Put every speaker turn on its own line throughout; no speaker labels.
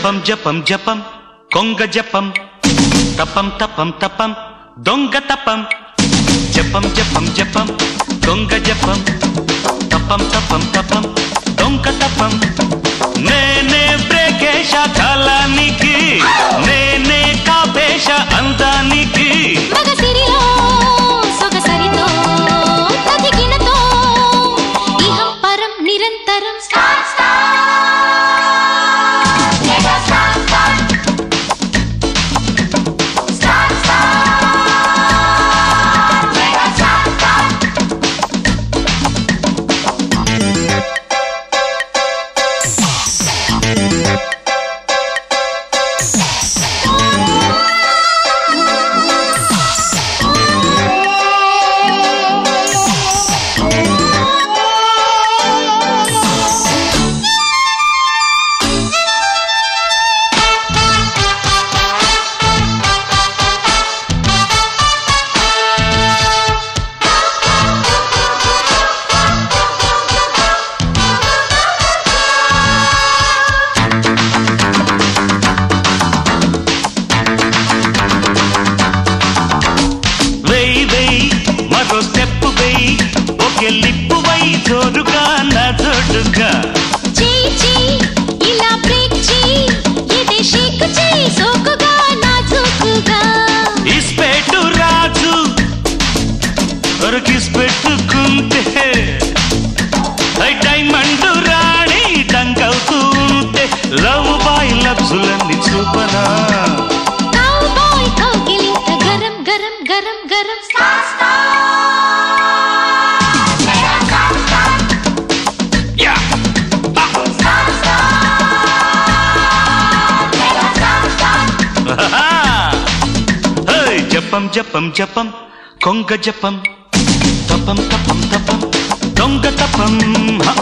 జపం జపం జపం కొంగ జపం తపం తపం తపం దొంగ తపం జపం జపం జపం దొంగ జపం తపం తపం తపం దొంగ తపం నేనే బ్రేకేశ కాలానికి నేనే కాపేశ అందానికి
మగసిరిలో సొగసరితో తదిగినతో ఇహం పరం నిరంతరం
వెయ్యి వెయ్యి మరో స్టెప్ వెయ్యి ఒకే లిప్పు వై జోరుగా నా జోడుగా
చేయి చేయి ఇలా బ్రేక్ చేయి ఇదే షేక్ చేయి సోకుగా నాజూకుగా
ఇస్పెట్టు రాజు ఒరకిస్ పెట్టుకుంటే ఐ డైమండ్ రాణి డంకవుతూ ఉంటే లవ్ బాయ్ లబ్జులన్నీ చూపనా
కౌ బాయ్ కౌగిలింత గరం గరం గరం గరం
యా హే జపం జపం జపం కొంగ జపం తపం తపం తపం దొంగ తపం హ.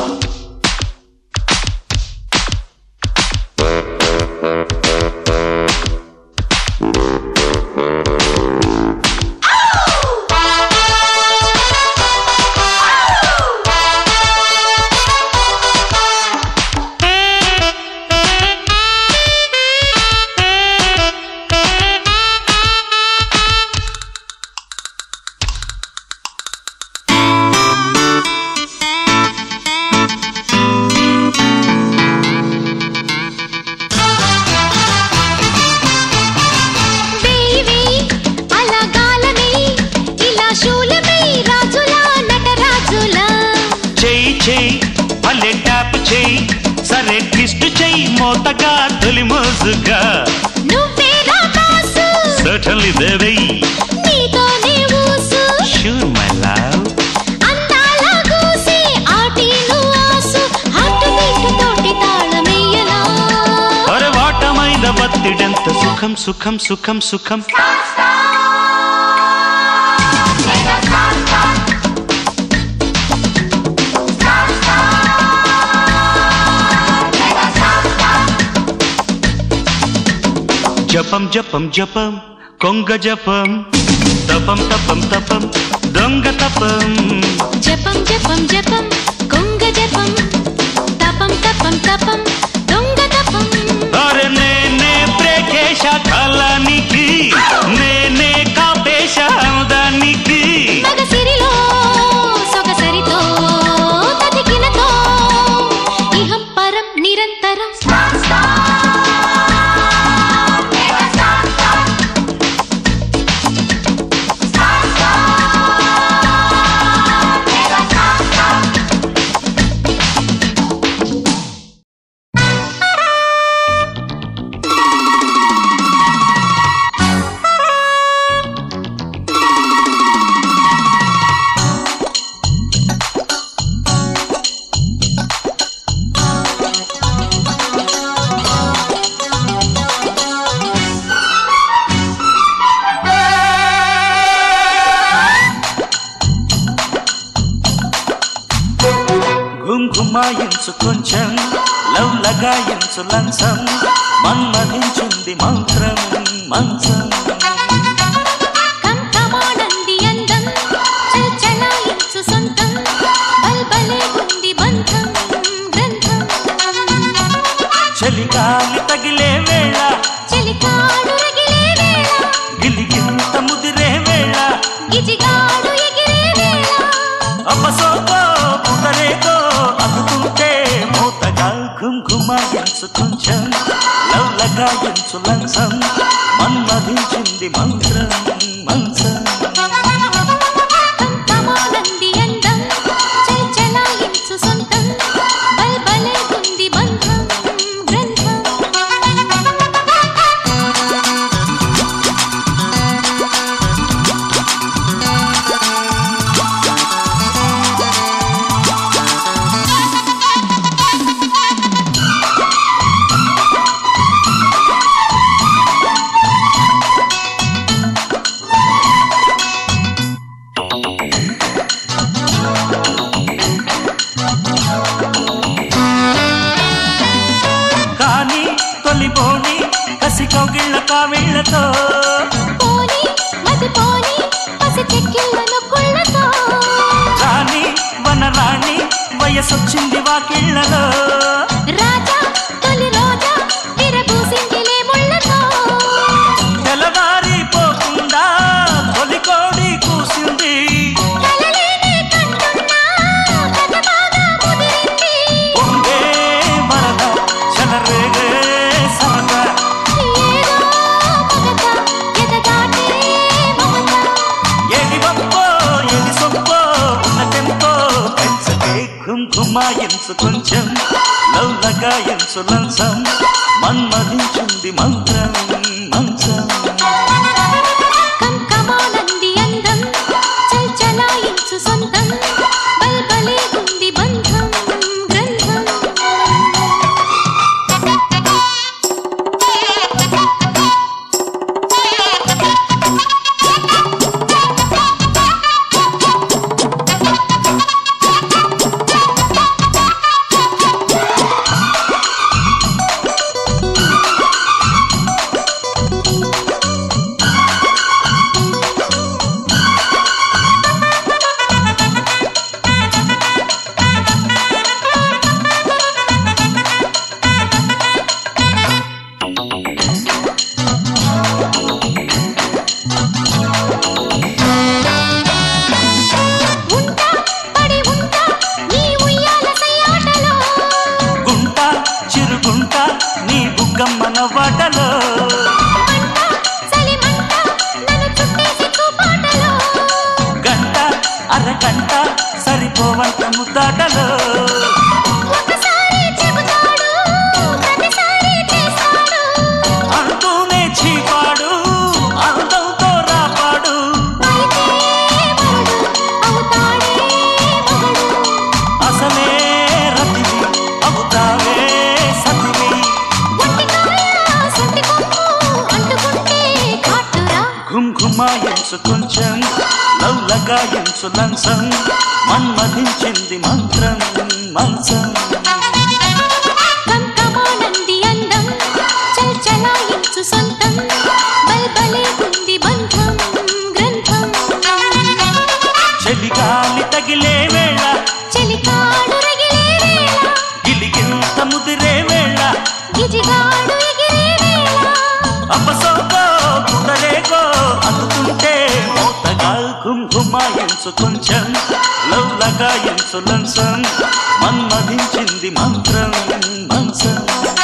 వేయి వేయి అలా గాలమే ఇలా శూలమే రాజులా నటరాజులా
చెయ్యి చెయ్యి భలే ట్యాప్ చెయ్యి సరే ట్విస్ట్ చెయ్యి మోతగా తొలి మోజుగా
నువ్వే రాసు
సర్టన్లీ దేవై
నీతోనే ఊసు
షూర్ మై లవ్
అందాల గూసి ఆటీలు ఆసు హార్ట్ బీట్ తోటి తాళమెయ్యలా
అరే వాటమైన బత్తిడెంత సుఖం సుఖం సుఖం సుఖం జపం జపం జపం కొంగ జపం తపం తపం తపం దొంగ తపం
జపం జపం జపం కొంగ జపం తపం తపం తపం దొంగ తపం
అరే నేనే బ్రేకేశ కాలానికి నేనే కాపేశ అందానికి
మగసిరిలో సొగసరితో తదికినతో ఇహం పరం నిరంతరం
గుంగుమాయించు కొంచెం లవ్ లగాయించు లంచం మన్మధించింది మంత్రం మంచం
కంకమాడంది అందం చల్చలాయించు సొంతం బల్బలే ఉంది బంధం గ్రంథం
చలిగాలి తగిలే మనసు కొంచెం లవ్లగాయించు లంచం మన్మధించింది మంత్రం మంచం
కమానంది అందం చల్చలాయించు సొంతం బల్బలే ఉంది బంధం గ్రంథం
కానీ తొలిపోని కసి కౌగిళ్ళ కావిళ్ళతో
పోని మది పోని పసి చెక్కిళ్ళను కుళ్ళతో
రాణి వనరాణి వయసొచ్చింది వాకిళ్ళలో
రాజా తొలి రోజా విరబూసిందిలే ముళ్ళతో
తెల్లవారిపోకుండా తొలి కోడి కూసింది
కలలేనే కంటున్నా కథ బాగా ముదిరింది
పొంగే వరద చలరేగే సరదా
ఏదో మగత ఎదగాటే మమత
ఏది గొప్పో ఏది సొప్పో ఉన్న టెంపో పెంచకే కుంకుమాయించు కొంచెం లవ్లగాయించు లంచం మన్మధించింది మంత్రం మంచం
కంకమానంది అందం చల్చలాయించు సొంతం బల్బలే ఉంది బంధం గ్రంథం ఉంటా పడి ఉంటా నీ ఉయ్యాల సయ్యాటలో
గుంట చిరుగుంట నీ బుగ్గమ్మన వాటలో
మంట చలిమంట నన్ను చుట్టేసి కూపాటలో
గంట అరగంట సరిపోవంట ముద్దాటలో
ఒకసారి చెబుతాడు ప్రతిసారి చేస్తాడు
అంటూనే చీపాడు అందంతో రాపాడు
అయితే వరుడు అవుతాడే మగడు
అసలే రతివి అవుతావే సతివి
ఒంటికాయ సొంటి కొమ్ము అంటుకుంటే కాటురా
ఘుంఘుమాయించు కొంచెం లవ్లగాయించు లంచం మన్మధించింది మంత్రం మంచం
కంకమానంది అందం చల్చలాయించు సొంతం బల్బలే ఉంది బంధం గ్రంథం
చెలిగాలి తగిలే వేళ
చెలికాడు రగిలే వేళ
గిలిగింత ముదిరే వేళ
గిజిగాడు ఎగిరే వేళ
అపసోకో కుదరేకో అందుతుంటే మోతగా కుంకుమాయించు కొంచెం లవ్లగాయించు లంచం మన్మధించింది మంత్రం మంచం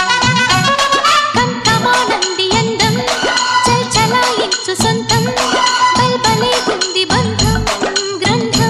కంకమానంది అందం చల్చలాయించు సొంతం బల్బలే ఉంది బంధం గ్రంథం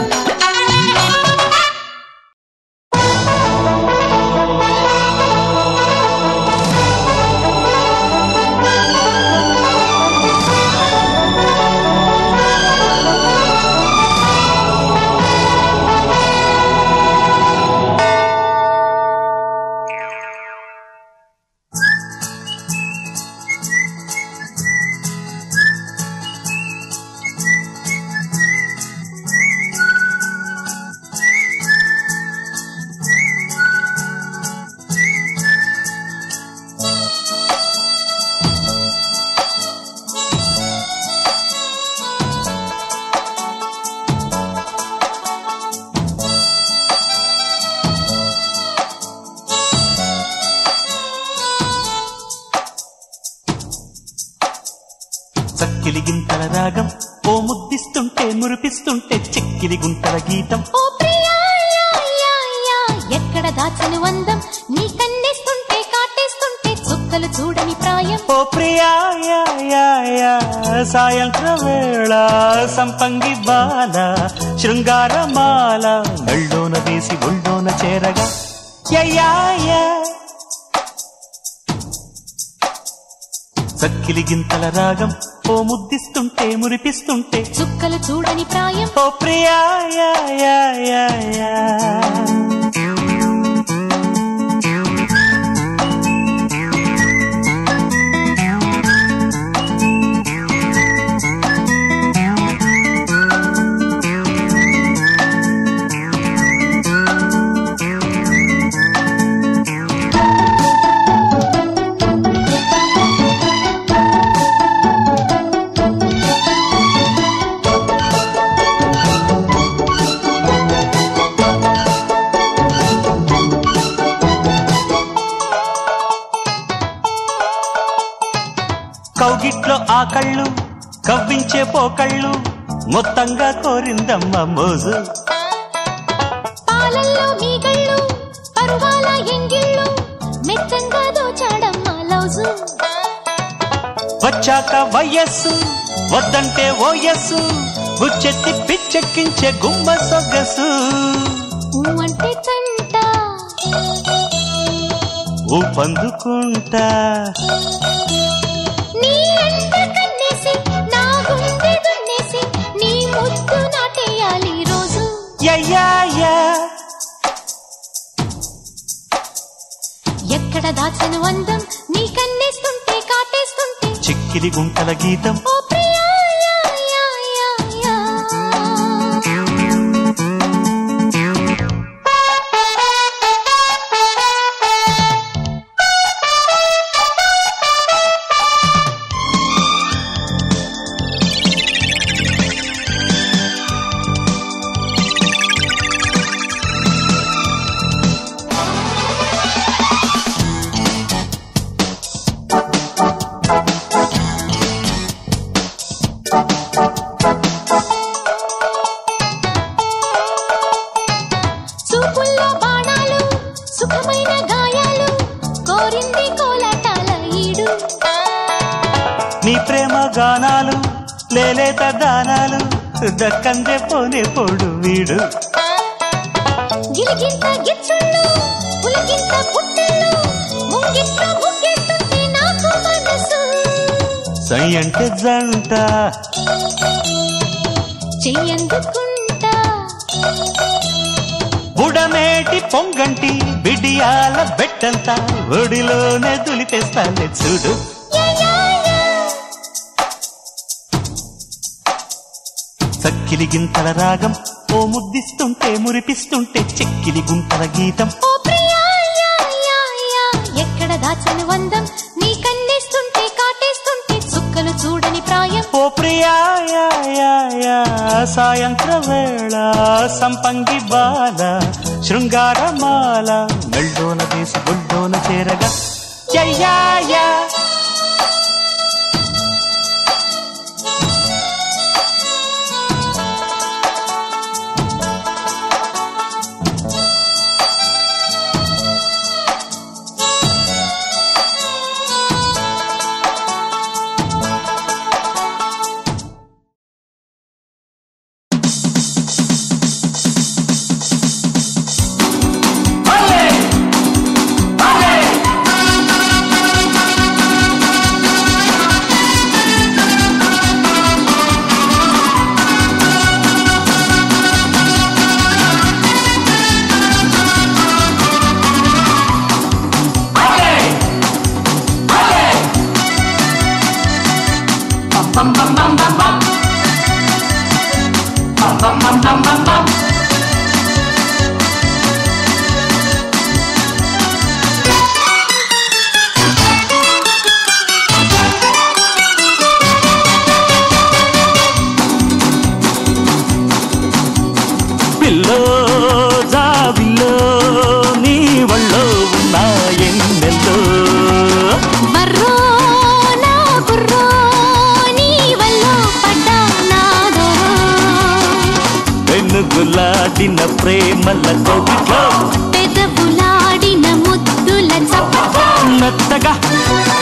చక్కిలి గింతల రాగం ఓ ముద్దిస్తుంటే మురిపిస్తుంటే చెక్కిలి గుంతల గీతం
ఓ ప్రియా యా, యా, యా, ఎక్కడ దాచను అందం నీ కన్నేస్తుంటే కాటేస్తుంటే చుక్కలు చూడని ప్రాయం
ఓ ప్రియా యా, యా, యా, సాయంత్రం వేళ సంపంగి బాల శృంగారమాల మెళ్ళోన వేసి ఒళ్ళోన చేరగా యా, యా, యా. సక్కిలి గింతల రాగం ఓ ముద్దిస్తుంటే మురిపిస్తుంటే
చుక్కలు చూడని ప్రాయం
ఓ ప్రియా యా, యా, యా, యా. కౌగిట్లో ఆ కళ్ళు కవ్వించే పోకళ్ళు మొత్తంగా కోరిందమ్మ మోజు
పాలల్లో మీగళ్ళు పరువాల ఎంగిళ్ళు మెత్తంగా దోచాడమ్మ లౌజు
వచ్చాక వయస్సు వద్దంటే ఓయస్సు బుచ్చెత్తి పిచ్చెక్కించే గుమ్మ సొగసు
ఊ అంటే తంట
ఊ పందుకుంటా
నీ అంట కన్నేసి నా గుండె దున్నేసి నీ ముద్దు నాటేయాలి రోజు
యయ్యాయా
ఎక్కడ దాచను అందం నీ కన్నేస్తుంటే కాటేస్తుంటే
చిక్కిలి గుంటల గీతం
ఓ ప్రియా యా, యా, యా, యా. చూపుల్లో బాణాలు సుఖమైన గాయాలు కోరింది కోలాటాల ఈడు
నీ ప్రేమ గానాలు లేలేత దానాలు దక్కందే పోనే పోడు వీడు
గిలిగింత గిచ్చుళ్ళు పులకింత పుట్టళ్ళు ముంగిట్ల ముగ్గేస్తుంటే నాకు మనసు
సై అంటే జంట
చెయ్యందుకుంటా
బుడమేటి పొంగంటి బిడియాల బెట్టంతా ఒడిలోనే దులిపేస్తాలే చూడు
యా, యా, యా.
సక్కిలి గింతల రాగం ఓ ముద్దిస్తుంటే మురిపిస్తుంటే చెక్కిలి గుంటల గీతం
ఓ ప్రియా యా, యా, యా. ఎక్కడ దాచని వందం నీ కన్నేస్తుంటే కాటేస్తుంటే చుక్కలు చూడని ప్రాయం
ఓ ప్రియా యా, యా, యా, సాయంత్ర వేళ సంపంగి బాల శృంగారమాల మెళ్ళోన వేసి బొడ్డోన చేరగా యయ్యాయా పిల్లో జాబిల్లో నీ వళ్ళో ఉన్న ఎన్నెల్లో
బర్రో నా బుర్రో నీ వల్ల పడ్డా నాదో
వెనుగులాడిన ప్రేమల కోగిట్లో
పెదవులాడిన ముద్దుల చప్పట్లో
మెత్తగా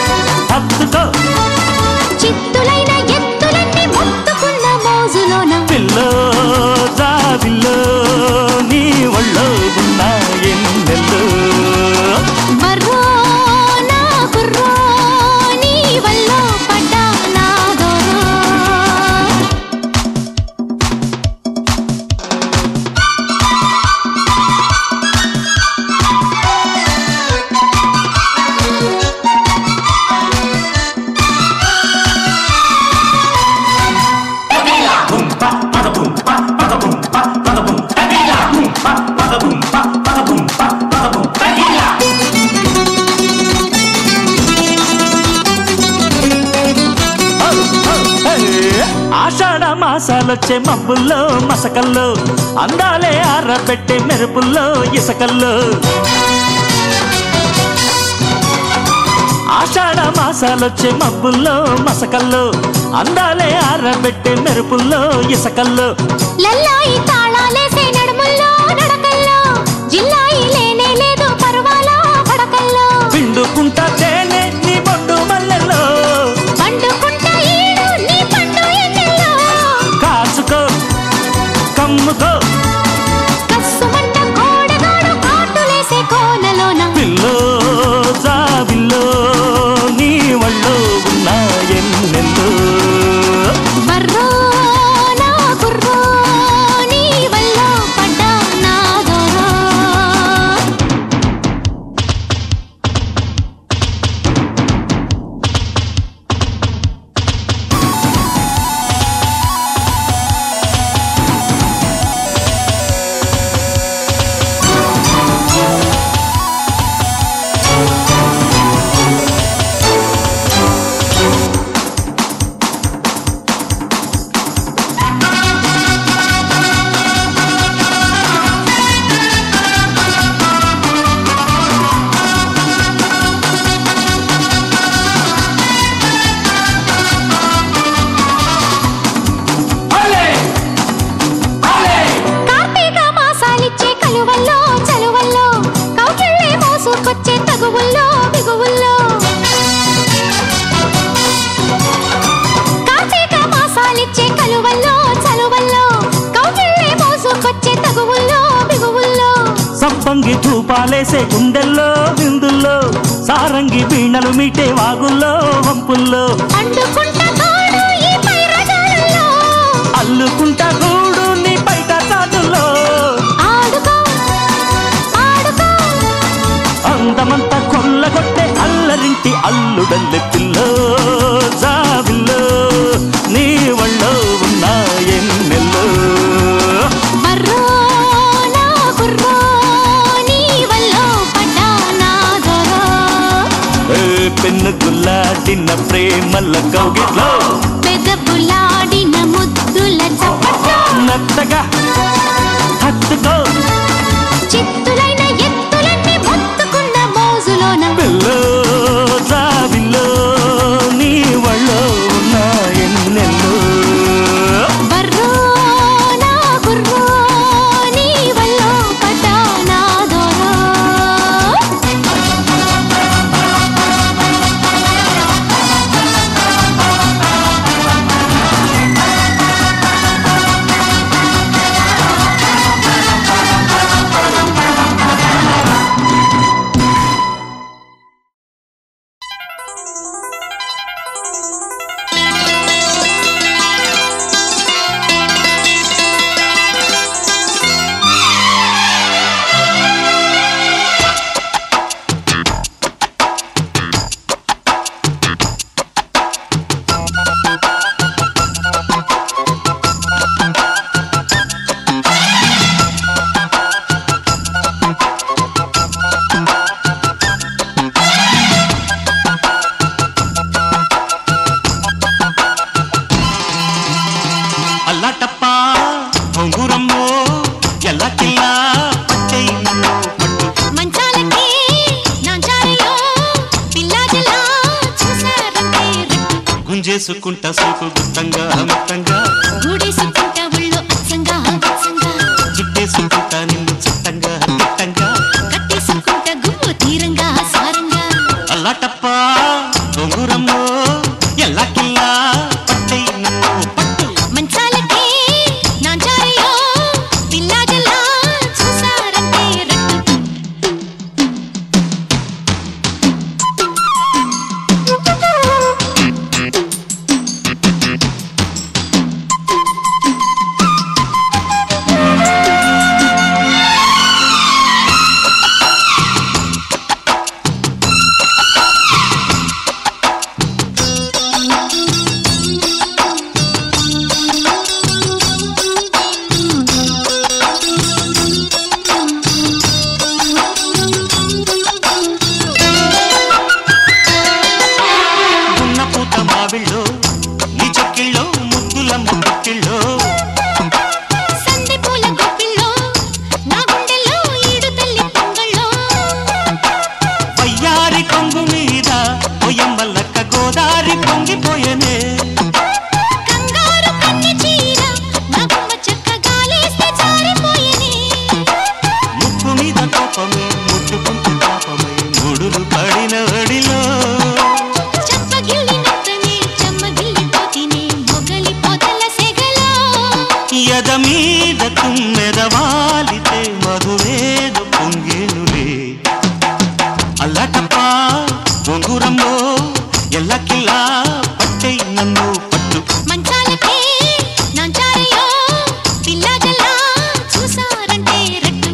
ఆషాఢ మాసాలొచ్చే మబ్బుల్లో మసకల్లో అందాలే ఆరబెట్టే మెరుపుల్లో ఇసకల్లో ఆషాఢ మాసాలొచ్చే మబ్బుల్లో మసకల్లో అందాలే ఆరబెట్టే మెరుపుల్లో ఇసకల్లో
లల్లాయి తాళాలేసే నడుముల్లో నడకల్లో జిల్లాయి లేనే లేదు పర్వాలా పడకల్లో
పిండుకుంటా తేనె నీ బొడ్డు మల్లెల్లో
పండుకుంట ఈడు నీ పండు ఎన్నెల్లో
కాసుకో కమ్ముకో
కస్సుమంట కోడగాడు కాటులేసే కోనలోన
పిల్లో జాబిల్లో నీ వళ్ళో ఉన్న ఎన్నెల్లో
బర్రో నా కుర్రో నీ వల్ల పడ్డా నా దొరో కార్తీక మాసాలిచ్చే కలువల్లో చలువల్లో కౌకిళ్ళే మోసుకొచ్చే తగువుల్లో బిగువుల్లో కార్తీక మాసాలిచ్చే కలువల్లో చలువల్లో కౌకిళ్ళే మోసుకొచ్చే తగువుల్లో బిగువుల్లో
సప్పంగి ధూపాలేసే గుండెల్లో విందుల్లో సారంగి వీణలు మీటే వాగుల్లో వంపుల్లో
అండుకుంట తోడు ఈ పైరగాళ్ళల్లో
అల్లుకుంటా గూడు నీ బయట చాటుల్లో
ఆడుకో ఆడుకో
అందమంతా కొల్లగొట్టే అల్లరింటి అల్లుడల్లె పిల్లో జాబిల్లో నీ వళ్ళో ఉన్న ఎన్నెల్లో
బర్రో నా కుర్రో నీ వల్ల పడ్డా నా దొరో
ఏ పెన్ను గుల్లాడిన ప్రేమల కౌగిట్లో
పెదపులాడిన ముద్దుల చప్పట్లో
నత్తగా హత్తుకో
చిత్తులైన ఎత్తులన్నీ మొత్తుకున్న మోజులోన
పిల్లో జాబిల్లో నీ వళ్ళో ఉన్న ఎన్నెల్లో
బర్రో నా కుర్రో నీ వల్ల పడ్డా నా దొరో
అల్లాటప్ప ఉంగురమ్మో ఎలా కిల్లా పట్టై నన్ను పట్టు
మంచాలకి నాంచారయ్యో పిల్లాజలా చూసారంటే రెట్టు
గుంజేసుకుంటా సోకు గుత్తంగా మొత్తంగా
గూడేసుకుంటా ఒళ్ళు అచ్చంగా అచ్చంగా
చుట్టేసుకుంటా నిన్ను చిత్తంగా తిట్టంగా
కట్టేసుకుంటా గుమ్ము తీరంగా సారంగా
అల్లాటప్ప ఉంగురమ్మో ఎలా కిల్లా పట్టై నన్ను పట్టు
మంచాలకి నాంచారయ్యో పిల్లాజలా చూసారంటే రెట్టు
మీద తుమ్మెదవాలితే మధువేద పొంగేనులే అల్లటప్ప గొంగురంలో ఎల్లకిల్లా పట్టై నన్ను పట్టు
మంచాలకే నాంచారయ్యో పిల్లగల్లా చూసారంటే రట్టు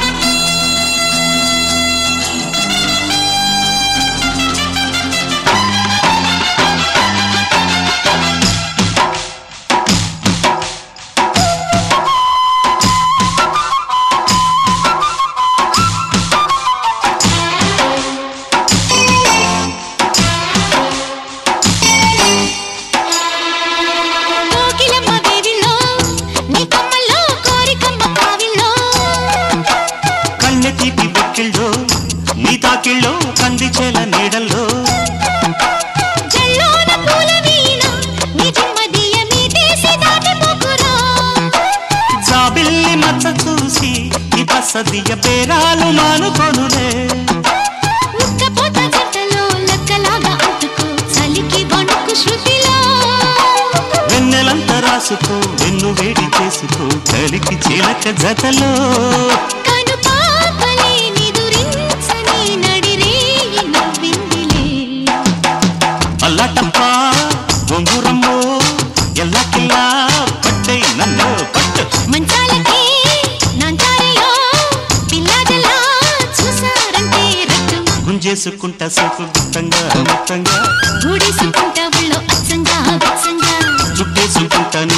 కోకిలమ్మ వేదిలో నీ కమ్మల్లో కోరికమ్మ కావిల్లో
కన్నె తీపి బొక్కిళ్ళో నీ తాకిళ్ళో కందిచేల నీడల్లో
జల్లోన పూల వీణ నీ జిమ్మదియ మీటేసి దాటిపోకురా
జాబిల్లి మచ్చ చూసి ఈ బసదియ పేరాలు మానుకొనులే
ఉక్కపోత జంటలో లక్కలాగా అంటుకో చలికి వణుకు శృతిలో
వెన్నెలంత రాసుకో వెన్ను వేడి చేసుకో కలికి చిలక జతలో
కను పాపలే నిదురించని నడిరేయి నవ్విందిలే
అల్లటప్ప గొంగురమ్మో ఎల్లకిల్లా పట్టై నన్ను పట్టు
మంచాలకే నాంచారయ్యో పిల్లగల్లా చూసారంటే రట్టు
గుంజేసుకుంటా సోకు గుత్తంగా మొత్తంగా
ఊడేసుకుంటా ఒళ్ళో అచ్చంగా అచ్చంగా
చుట్టేసుకుంటా